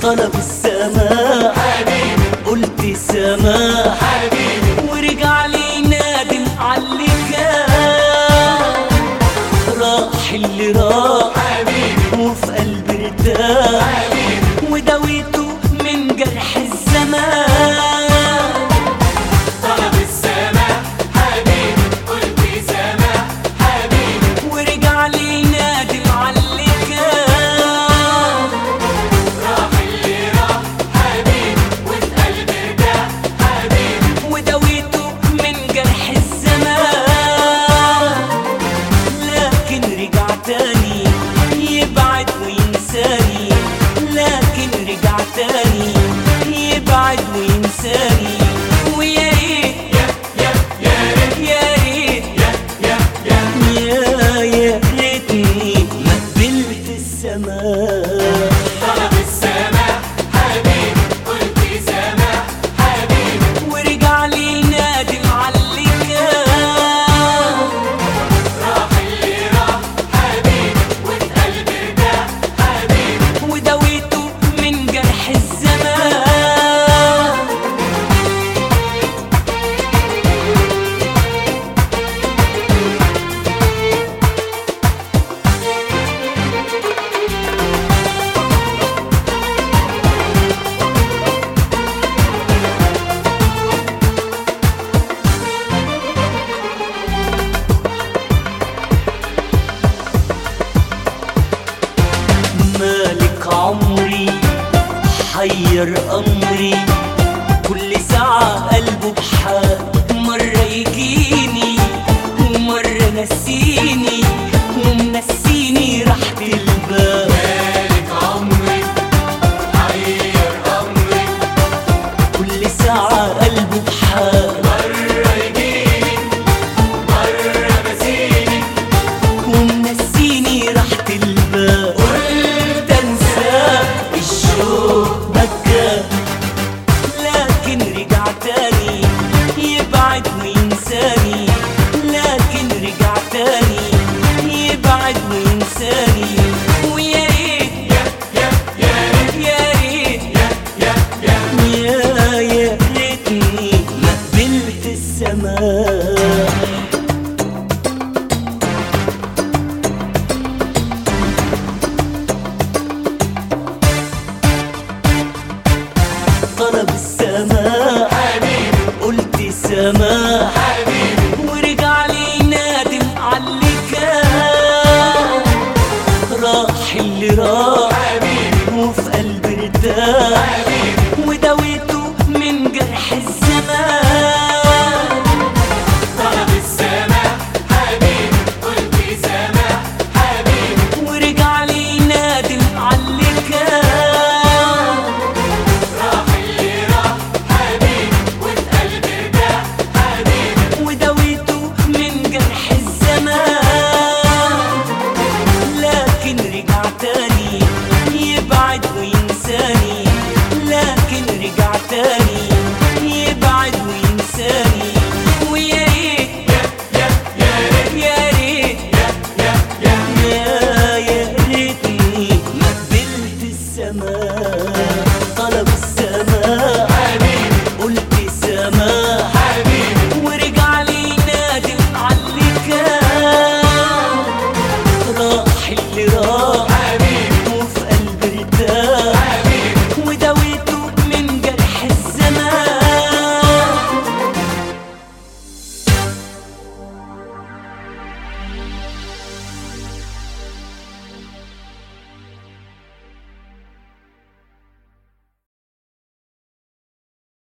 طلب السماح قلت سماح ورجع لي نادم علي كان راح اللي راح وفي قلبي ارتاح وداويته من جرح الزمان طلب السماح حبيبي قلت سماح حبيبي ورجع لي نادم علي كان راح اللي راح حبيبي وفي قلبي ارتاح حبيبي وداويته من جرح الزمان لكن رجع تاني يبعد وينساني لكن رجع تاني يبعد وينساني ويا ريت يا يا يا ريت يا ريت يا يا يا يا يا ريتني ما قبلت السماء طلب السماح حبيبي قلت سماح حبيبي ورجع لي نادم علي كان راح اللي راح حبيبي وفي قلبي ارتاح حبيبي وداويته من جرح الزمان مالك عمري حير أمري كل ساعة قلبه بحال مرة يجيني ومرة نسيني